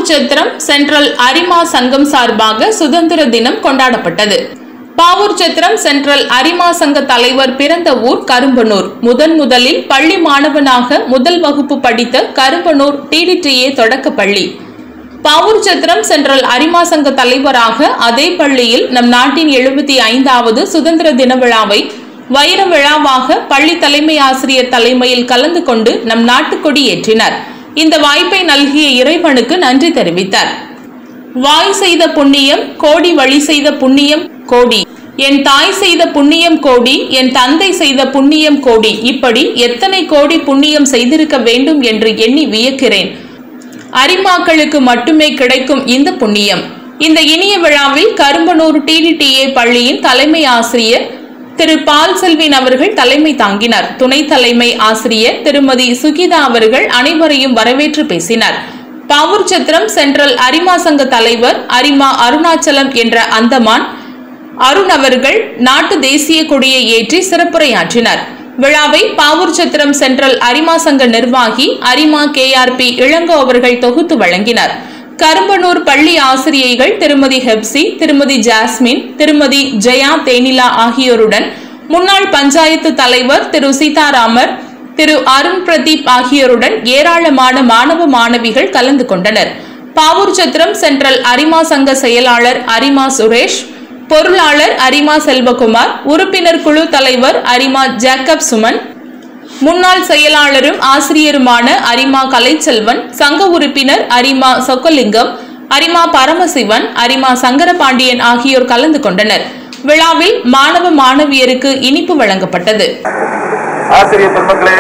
சத்திரம் central அரிமா சங்கம் சார்பாக சுதந்திர தினம் கொண்டாடப்பட்டது பாவூர் சத்திரம் சென்ட்ரல் அரிமா சங்க தலைவர் பிறந்த ஊர் கரும்பனூர் முதன் முதலில் பள்ளி மாணவனாக முதல் வகுப்பு படித்த கரும்பனூர் டிடிடிஏ தொடக்க பள்ளி பாவூர் சத்திரம் சென்ட்ரல் அரிமா சங்க தலைவராக அதே பள்ளியில் நம் நாட்டின் எழுபத்தி ஐந்தாவது சுதந்திர தின விழாவை வைர விழாவாக பள்ளி தலைமை ஆசிரியர் தலைமையில் கலந்து கொண்டு நம் நாட்டுக்கொடி ஏற்றினார் இந்த வாய்ப்பை நல்கிய இறைவனுக்கு நன்றி தெரிவித்தார் வாய் செய்த புண்ணியம் கோடி வழி செய்த புண்ணியம் கோடி என் தாய் செய்த புண்ணியம் கோடி என் தந்தை செய்த புண்ணியம் கோடி இப்படி எத்தனை கோடி புண்ணியம் செய்திருக்க வேண்டும் என்று எண்ணி வியக்கிறேன் அரிமாக்களுக்கு மட்டுமே கிடைக்கும் இந்த புண்ணியம் இந்த இனிய விழாவில் கரும்பனூர் டிடிடிஏ பள்ளியின் தலைமை ஆசிரியர் திரு பால் செல்வின் அவர்கள் தலைமை தாங்கினார் துணைத் தலைமை ஆசிரியர் திருமதி சுகிதா அவர்கள் அனைவரையும் வரவேற்று பேசினார் பாவூர் சத்திரம் சென்ட்ரல் அரிமா சங்க தலைவர் அரிமா அருணாச்சலம் என்ற அந்தமான் அருண் அவர்கள் நாட்டு தேசிய கொடியை ஏற்றி சிறப்புரையாற்றினார் விழாவை பாவூர் சத்திரம் சென்ட்ரல் அரிமா சங்க நிர்வாகி அரிமா கேஆர்பி இளங்கோ அவர்கள் தொகுத்து வழங்கினார் கரும்பனூர் பள்ளி ஆசிரியைகள் திருமதி ஹெப்சி திருமதி ஜாஸ்மின் திருமதி ஜெயா தேனிலா ஆகியோருடன் முன்னாள் பஞ்சாயத்து தலைவர் திரு சீதாராமர் திரு அருண் பிரதீப் ஆகியோருடன் ஏராளமான மாணவ மாணவிகள் கலந்து கொண்டனர் பாவூர் சத்திரம் சென்ட்ரல் அரிமா சங்க செயலாளர் அரிமா சுரேஷ் பொருளாளர் அரிமா செல்வகுமார் உறுப்பினர் குழு தலைவர் அரிமா ஜேக்கப் சுமன் முன்னாள் செயலாளரும் ஆசிரியருமான அரிமா கலைச்செல்வன் சங்க உறுப்பினர் அரிமா சொக்கலிங்கம் அரிமா பரமசிவன் அரிமா சங்கரபாண்டியன் ஆகியோர் கலந்து கொண்டனர் விழாவில் மாணவ மாணவியருக்கு இனிப்பு வழங்கப்பட்டது ஆசிரியர் பெருமக்களே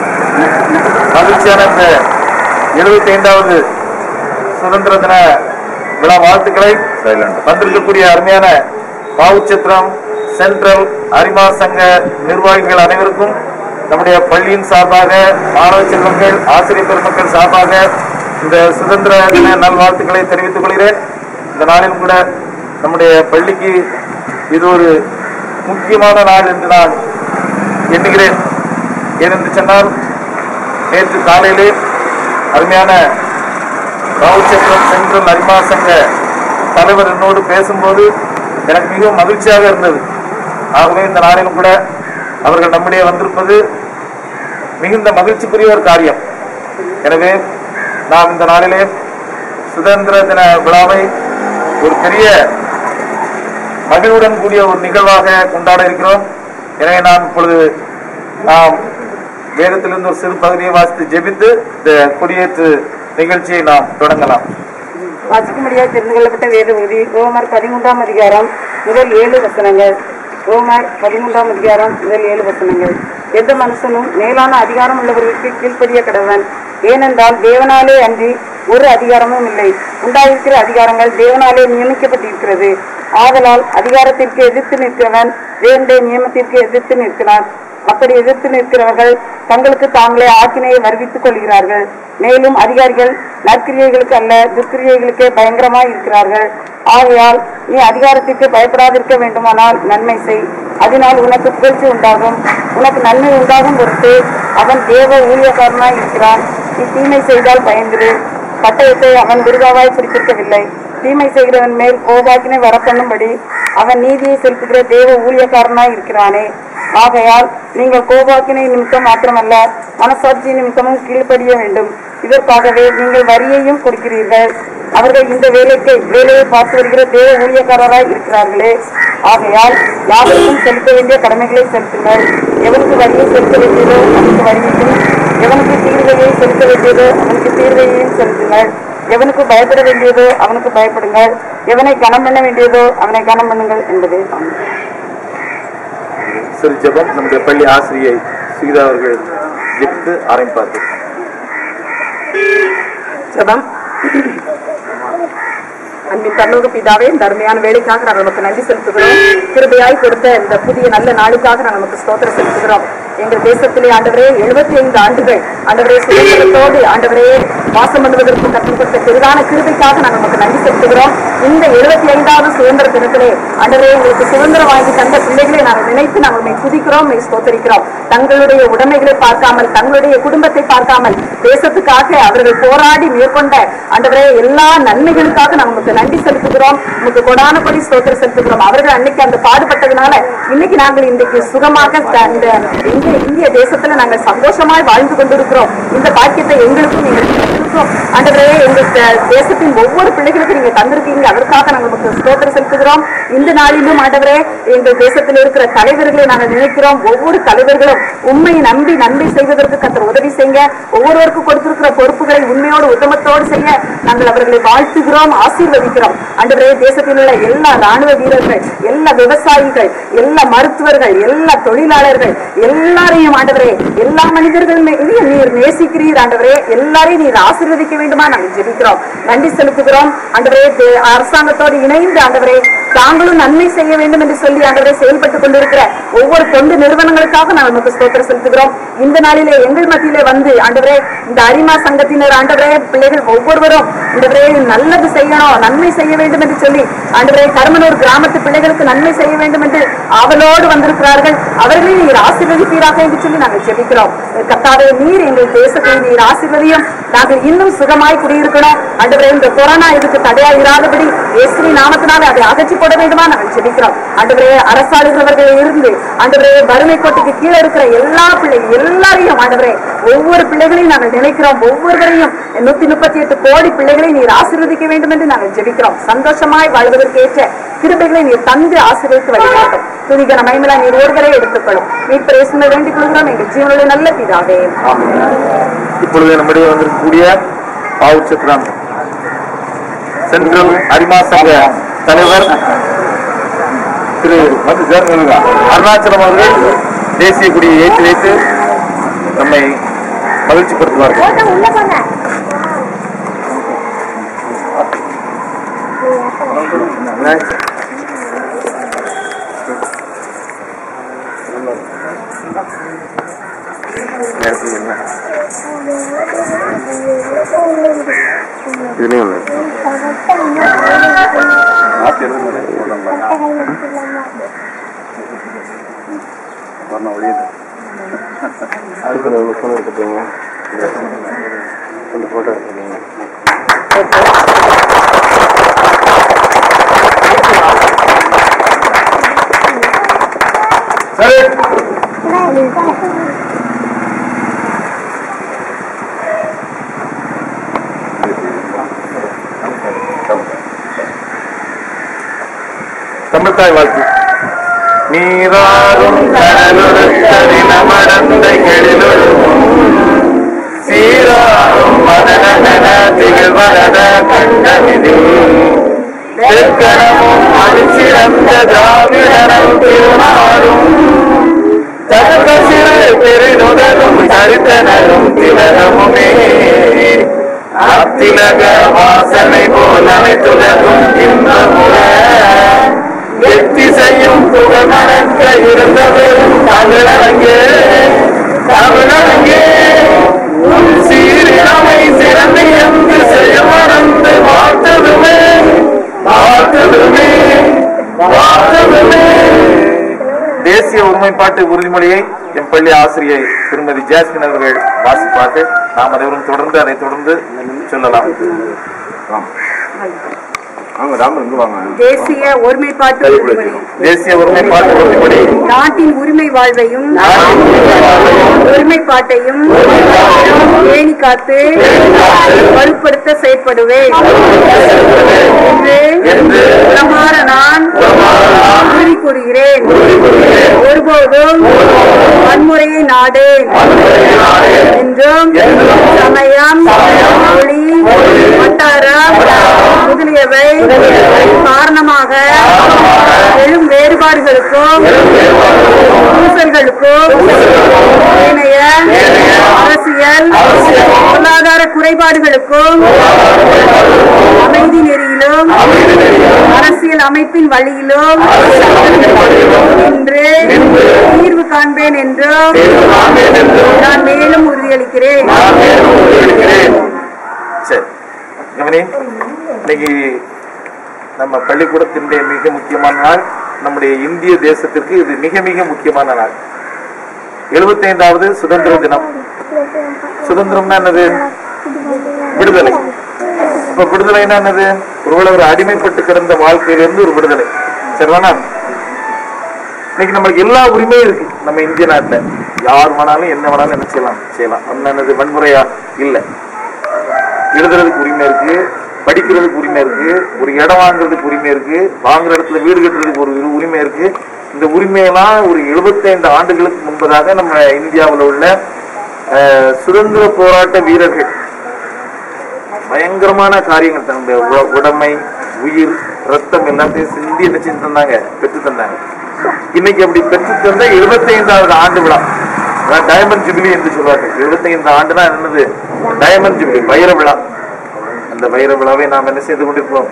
மகிழ்ச்சியான இந்த எழுபத்தி ஐந்தாவது சுதந்திர தின விழா வாழ்த்துக்களை வந்திருக்கக்கூடிய அருமையான பாவுச்சத்திரம் சென்ட்ரல் அரிமா சங்க நிர்வாகிகள் அனைவருக்கும் நம்முடைய பள்ளியின் சார்பாக மாணவ செல்வங்கள் ஆசிரியர் பெருமக்கள் சார்பாக இந்த சுதந்திர தின நல்வாழ்த்துக்களை தெரிவித்துக் கொள்கிறேன் இந்த நாளிலும் கூட நம்முடைய பள்ளிக்கு இது ஒரு முக்கியமான நாள் என்று நான் எண்ணுகிறேன் ஏனென்று சொன்னால் நேற்று காலையிலே அருமையான ராவுச்சத்திரம் சென்ட்ரல் அரிமா சங்க தலைவர் என்னோடு பேசும்போது எனக்கு மிகவும் மகிழ்ச்சியாக இருந்தது ஆகவே இந்த நாளிலும் கூட அவர்கள் நம்மிடையே வந்திருப்பது மிகுந்த மகிழ்ச்சிக்குரிய ஒரு காரியம் எனவே நாம் இந்த நாளிலே சுதந்திர தின விழாவை ஒரு பெரிய மகிழ்வுடன் கூடிய ஒரு நிகழ்வாக கொண்டாட இருக்கிறோம் எனவே நான் இப்பொழுது நாம் வேதத்திலிருந்து ஒரு சிறு பகுதியை வாசித்து ஜெபித்து இந்த கொடியேற்று நிகழ்ச்சியை நாம் தொடங்கலாம் வாசிக்கும்படியாக தெரிந்து கொள்ளப்பட்ட வேத பகுதி ரோமர் பதிமூன்றாம் அதிகாரம் முதல் ஏழு வசனங்கள் ரோமர் பதிமூன்றாம் அதிகாரம் முதல் ஏழு வசனங்கள் எந்த மனுஷனும் மேலான அதிகாரம் உள்ளவர்களுக்கு கீழ்ப்படிய கடவன் ஏனென்றால் தேவனாலே அன்றி ஒரு அதிகாரமும் இல்லை உண்டாயிருக்கிற அதிகாரங்கள் தேவனாலே நியமிக்கப்பட்டிருக்கிறது ஆதலால் அதிகாரத்திற்கு எதிர்த்து நிற்கிறவன் தேவனுடைய நியமத்திற்கு எதிர்த்து நிற்கிறான் அப்படி எதிர்த்து நிற்கிறவர்கள் தங்களுக்கு தாங்களே ஆக்கினையை வருவித்துக் கொள்கிறார்கள் மேலும் அதிகாரிகள் நற்கிரியைகளுக்கு அல்ல துர்க்கிரியைகளுக்கே பயங்கரமாய் இருக்கிறார்கள் ஆகையால் நீ அதிகாரத்திற்கு பயப்படாதிருக்க வேண்டுமானால் நன்மை செய் அதனால் உனக்கு புகழ்ச்சி உண்டாகும் உனக்கு நன்மை உண்டாகும் பொருட்டு அவன் தேவ ஊழியக்காரனாய் இருக்கிறான் நீ தீமை செய்தால் பயந்திரு பட்டயத்தை அவன் துர்காவாய் பிடித்திருக்கவில்லை தீமை செய்கிறவன் மேல் கோபாக்கினை வரப்பண்ணும்படி அவன் நீதியை செலுத்துகிற தேவ ஊழியக்காரனாய் இருக்கிறானே ஆகையால் நீங்கள் கோபாக்கினை நிமித்தம் மாத்திரமல்ல மனசாட்சி நிமித்தமும் கீழ்ப்படிய வேண்டும் இதற்காகவே நீங்கள் வரியையும் கொடுக்கிறீர்கள் அவர்கள் இந்த வேலைக்கு வேலையை பார்த்து வருகிற தேவ ஊழியக்காரராய் இருக்கிறார்களே ஆகையால் யாருக்கும் செலுத்த வேண்டிய கடமைகளை செலுத்துங்கள் எவனுக்கு வரியை செலுத்த வேண்டியதோ அவனுக்கு வரியையும் எவனுக்கு தீர்வையை செலுத்த வேண்டியதோ அவனுக்கு தீர்வையையும் செலுத்துங்கள் எவனுக்கு பயப்பட வேண்டியதோ அவனுக்கு பயப்படுங்கள் எவனை கனம் பண்ண வேண்டியதோ அவனை கனம் பண்ணுங்கள் என்பதே ஆமென். சிறு ஜெபம் நம்முடைய பள்ளி ஆசிரியை சுகிதா அவர்கள் ஜெபித்து ஆரம்பிப்பார்கள் ஜெபம் அன்பின் பரலோக பிதாவே இந்த அருமையான வேலைக்காக நாங்கள் நமக்கு நன்றி செலுத்துகிறோம் கிருபையாய் கொடுத்த இந்த புதிய நல்ல நாளுக்காக நாங்கள் நமக்கு ஸ்தோத்திரம் செலுத்துகிறோம் எங்கள் தேசத்திலே ஆண்டவரே எழுபத்தி ஐந்து ஆண்டுகள் ஆண்டவரே சுதந்திரத்தோடு ஆண்டவரே வாசம் பண்ணுவதற்கும் கற்றுக் கொடுத்த பெரிதான கிருபைக்காக நாங்கள் நமக்கு நன்றி செலுத்துகிறோம் இந்த எழுபத்தி ஐந்தாவது சுதந்திர தினத்திலே ஆண்டவரே உங்களுக்கு சுதந்திரம் வாங்கி தந்த பிள்ளைகளை நாங்கள் நினைத்து நாங்கள் உண்மை துதிக்கிறோம் உம்மை ஸ்தோத்தரிக்கிறோம் தங்களுடைய உடைமைகளை பார்க்காமல் தங்களுடைய குடும்பத்தை பார்க்காமல் தேசத்துக்காக அவர்கள் போராடி மேற்கொண்ட ஆண்டவரே எல்லா நன்மைகளுக்காக நாங்கள் உங்களுக்கு நன்றி செலுத்துகிறோம் உங்களுக்கு கொடானபடி ஸ்தோத்திரம் செலுத்துகிறோம் அவர்கள் அன்னைக்கு அந்த பாடுபட்டதுனால இன்னைக்கு நாங்கள் இன்றைக்கு சுகமாக த- இந்த இந்திய இந்திய தேசத்துல நாங்கள் சந்தோஷமாய் வாழ்ந்து கொண்டிருக்கிறோம் இந்த பாக்கியத்தை எங்களுக்கும் நீங்கள் கொடுத்திருக்கிறோம். ஆண்டவரே எங்கள் த- தேசத்தின் ஒவ்வொரு பிள்ளைகளுக்கும் நீங்க தந்திருக்கீங்க அதற்காக நாங்கள் உங்களுக்கு ஸ்தோத்திரம் செலுத்துகிறோம் இந்த நாளிலும் ஆண்டவரே எங்கள் தேசத்தில் இருக்கிற தலைவர்களை நாங்கள் நினைக்கிறோம் ஒவ்வொரு தலைவர்களும் உண்மை நம்பி நன்மை செய்வதற்கு கத்தர் உதவி செய்ய ஒவ்வொருவருக்கும் கொடுத்திருக்கிற பொறுப்புகளை உண்மையோடு உத்தமத்தோடு செய்ய நாங்கள் அவர்களை வாழ்த்துகிறோம் ஆசீர்வதிக்கிறோம் ஆண்டவரே தேசத்தில் உள்ள எல்லா ராணுவ வீரர்கள் எல்லா விவசாயிகள் எல்லா மருத்துவர்கள் எல்லா தொழிலாளர்கள் எல்லாரையும் ஆண்டவரே எல்லா மனிதர்கள் மீதையும் நீர் நேசிக்கிறீர் ஆண்டவரே எல்லாரையும் நீர் ஆசீர்வதிக்க வேண்டுமா நாங்கள் ஜெபிக்கிறோம் நன்றி செலுத்துகிறோம் ஆண்டவரே தே- அரசாங்கத்தோடு இணைந்து ஆண்டவரே தாங்களும் நன்மை செய்ய வேண்டும் என்று சொல்லி ஆண்டவரே செயல்பட்டுக் கொண்டிருக்கிற ஒவ்வொரு தொண்டு நிறுவனங்களுக்காக நாங்கள் நமக்கு ஸ்தோத்திரம் செலுத்துகிறோம் இந்த நாளிலே எங்கள் மத்தியிலே வந்து ஆண்டவரே இந்த அரிமா சங்கத்தினர் ஆண்டவரே பிள்ளைகள் ஒவ்வொருவரும் ஆண்டவரே நல்லது செய்யணும் நன்மை செய்ய வேண்டும் என்று சொல்லி ஆண்டவரே கருமனூர் கிராமத்து பிள்ளைகளுக்கு நன்மை செய்ய வேண்டும் என்று அவளோடு வந்திருக்கிறார்கள் அவர்களை நீர் ஆசீர்வதிப்பீராக என்று சொல்லி நாங்கள் ஜெபிக்கிறோம் கர்த்தாவே நீர் எங்கள் தேசத்தை நீர் ஆசீர்வதியும் நாங்கள் இன்னும் சுகமாய் குடியிருக்கணும் ஆண்டவரே இந்த கொரோனா இதுக்கு தடையா இராதபடி இயேசுவின் நாமத்தினாலே அதை அகற்றி போட வேண்டுமா நாங்கள் ஜெபிக்கிறோம் ஆண்டவரே அரசாளுகிறவர்கள் இருந்து ஆண்டவரே வறுமை கோட்டுக்கு கீழே இருக்கிற எல்லா பிள்ளைகள் எல்லாரையும் ஆண்டவரே ஒவ்வொரு பிள்ளைகளையும் நாங்கள் நினைக்கிறோம் ஒவ்வொருவரையும் நூத்தி முப்பத்தி எட்டு கோடி பிள்ளைகளை நீர் ஆசீர்வதிக்க வேண்டும் என்று நாங்கள் ஜெபிக்கிறோம் சந்தோஷமாய் வாழ்வதற்கு ஏற்ற கிருபைகளை நீர் தந்து ஆசீர்வதித்து வழிகாட்டும் துதிகர மயமிலா நீர் ஒருவரை எடுத்துக்கொள்ளும் நீர் பிரேசனை வேண்டிக் கொள்கிறோம் எங்கள் ஜீவனுடைய நல்ல பிதாவே இப்பொழுது நம்முடைய வந்திருக்கக்கூடிய பாவுச்சத்திரம் சென்ட்ரல் அரிமா சங்க தலைவர் திரு அருணாச்சலம் அவர்கள் தேசிய கொடியை ஏற்றி வைத்து நம்மை மகிழ்ச்சிப்படுத்துவார்கள் இதுலயும் போட்டோ எடுத்துக்கோங்க சரி தமிழ்தாய் வாழ்த்து நீராறும் கடலுடைய மடந்த கெழிலும் சீராறும் மதன திகழ்வரத கண்டமிதி தெற்கணமும் அடிச்சிறந்த திராவிடரம் திருநாடும் தகவ சிறு பெருநுடலும் சரித்தனரும் திலகமுமே அத்திலக வாசனை போல் அனைத்துலகும் இன்பமுற எத்திசையும் புகழ்மணக்க இருந்தவரும் தமிழங்கே தமிழங்கே உன் சீரிழமை சிறந்து என்று செய்ய மறந்து வாழ்த்ததுமே வாழ்த்ததுமே வாழ்த்ததுமே தேசிய ஒருமைப்பாட்டு உறுதிமொழியை எம் பள்ளி ஆசிரியை திருமதி ஜாஸ்மின் அவர்கள் வாசிப்பார்கள் நாம் அனைவரும் தொடர்ந்து அதை தொடர்ந்து சொல்லலாம் வாங்க ராமர் இங்க வாங்க தேசிய ஒருமைப்பாட்டு உறுதிமொழி தேசிய ஒருமைப்பாட்டு உறுதிமொழி நாட்டின் உரிமை வாழ்வையும் ஒருமைப்பாட்டையும் பேணி காத்து வலுப்படுத்த செயற்படுவேன் என்று உளமாற நான் உறுதி கூறுகிறேன் ஒருபோதும் வன்முறையை நாடேன் என்றும் சமயம் மொழி வட்டாரம் முதலியவை காரணமாக எழும் வேறுபாடுகளுக்கும் பூசல்களுக்கும் ஏனைய அரசியல் பொருளாதார குறைபாடுகளுக்கும் அமைதி நெறியிலும் அரசியல் அரசியல் அமைப்பின் வழியிலும் நின்று தீர்வு காண்பேன் என்றும் நான் மேலும் உறுதியளிக்கிறேன் சரி கவனி இன்னைக்கு நம்ம பள்ளிக்கூடத்தினுடைய மிக முக்கியமான நாள் நம்முடைய இந்திய தேசத்திற்கு இது மிக மிக முக்கியமான நாள் எழுபத்தைந்தாவது சுதந்திர தினம் சுதந்திரம்னா என்னது விடுதலை இப்ப விடுதலைன்னா என்னது ஒருவேளை ஒரு அடிமைப்பட்டு கிடந்த வாழ்க்கையிலிருந்து ஒரு விடுதலை சரிதானா இன்னைக்கு நம்மளுக்கு எல்லா உரிமையும் இருக்கு நம்ம இந்திய நாட்டுல யார் வேணாலும் என்ன வேணாலும் என்ன செய்யலாம் செய்யலாம் ஒண்ணு என்னது வன்முறையா இல்ல எழுதுறதுக்கு உரிமை இருக்கு படிக்கிறதுக்கு உரிமை இருக்கு ஒரு இடம் வாங்குறதுக்கு உரிமை இருக்கு வாங்குற இடத்துல வீடு கட்டுறதுக்கு ஒரு உரி- உரிமை இருக்கு இந்த உரிமையெல்லாம் ஒரு 75 ஆண்டுகளுக்கு முன்பதாக நம்ம இந்தியாவில் உள்ள அஹ், சுதந்திர போராட்ட வீரர்கள் பயங்கரமான காரியங்கள் தன்னுடைய உ- உடைமை உயிர் ரத்தம் எல்லாத்தையும் சிந்தி என்ன செஞ்சு தந்தாங்க பெற்று தந்தாங்க இன்னைக்கு அப்படி பெற்று தந்த 75வது ஆண்டு விழா டைமண்ட் ஜூபிலி என்று சொல்வார்கள் 75 ஆண்டுனா என்னது டைமண்ட் ஜூபிலி வைர விழா அந்த வைர விழாவை நாம் என்ன செய்து கொண்டிருக்கிறோம்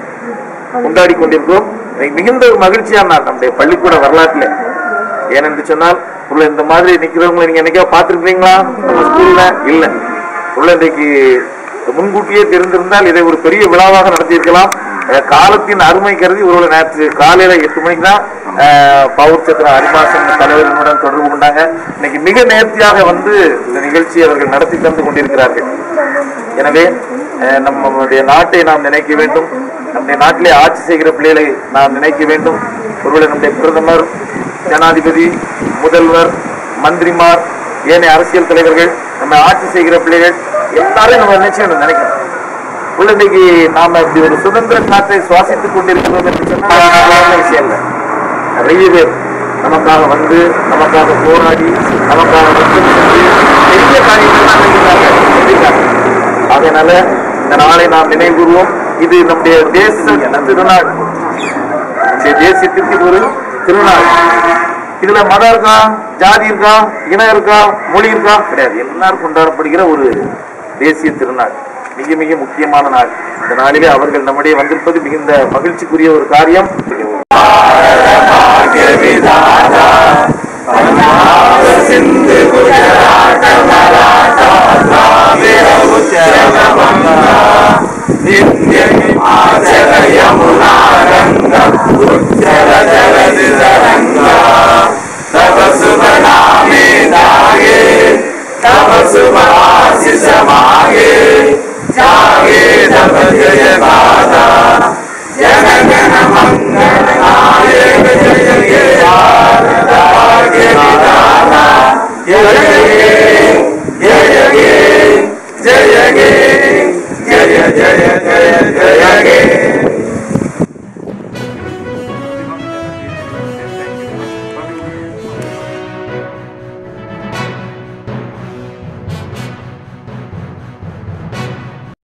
கொண்டாடி கொண்டிருக்கிறோம் இன்னைக்கு மிகுந்த ஒரு மகிழ்ச்சியான நாள் நம்முடைய பள்ளிக்கூட வரலாற்றுல ஏனென்று சொன்னால் உள்ள இந்த மாதிரி நிக்கிறவங்களை நீங்க என்னைக்கா பார்த்திருக்கீங்களா நம்ம ஸ்கூல்ல இல்ல உள்ள இன்றைக்கு முன்கூட்டியே தெரிந்திருந்தால் இதை ஒரு பெரிய விழாவாக நடத்தியிருக்கலாம் அஹ் காலத்தின் அருமை கருதி ஒரு நேற்று காலையில எட்டு மணிக்கு தான் அஹ், பவுர் சத்திர அரிமாசன் தலைவர்களுடன் தொடர்பு கொண்டாங்க இன்னைக்கு மிக நேர்த்தியாக வந்து இந்த நிகழ்ச்சியை அவர்கள் நடத்தி தந்து கொண்டிருக்கிறார்கள் எனவே அஹ், நம்முடைய நாட்டை நாம் நினைக்க வேண்டும் நம்முடைய நாட்டிலே ஆட்சி செய்கிற பிள்ளைகளை நாம் நினைக்க வேண்டும் ஒருவேளை நம்முடைய பிரதமர் ஜனாதிபதி முதல்வர் மந்திரிமார் ஏனைய அரசியல் தலைவர்கள் நம்ம ஆட்சி செய்கிற பிள்ளைகள் எல்லாரையும் நம்ம நினைச்சு நினைக்கணும் உள்ள இன்னைக்கு நாம இப்படி ஒரு சுதந்திர காற்றை சுவாசித்துக் கொண்டிருக்கிறோம் என்று சொன்னால் சாதாரண விஷயம் இல்லை நிறைய பேர் நமக்காக வந்து நமக்காக போராடி நமக்காக ரத்தம் செஞ்சு பெரிய காரியங்கள்லாம் செஞ்சிருக்காங்க செஞ்சிருக்காங்க அதனால இந்த நாளை நாம் நினைவு கூறுவோம் இது நம்முடைய தேச திருநாள் நம்முடைய தேசியத்திற்கு இது ஒரு திருநாள் இதுல மதம் இருக்கா ஜாதி இருக்கா இனம் இருக்கா மொழி இருக்கா கிடையாது எல்லாரும் கொண்டாடப்படுகிற ஒரு தேசிய திருநாள் மிக மிக முக்கியமான நாள் இந்த நாளிலே அவர்கள் நம்முடைய வந்திருப்பது மிகுந்த மகிழ்ச்சிக்குரிய ஒரு காரியம் ஜய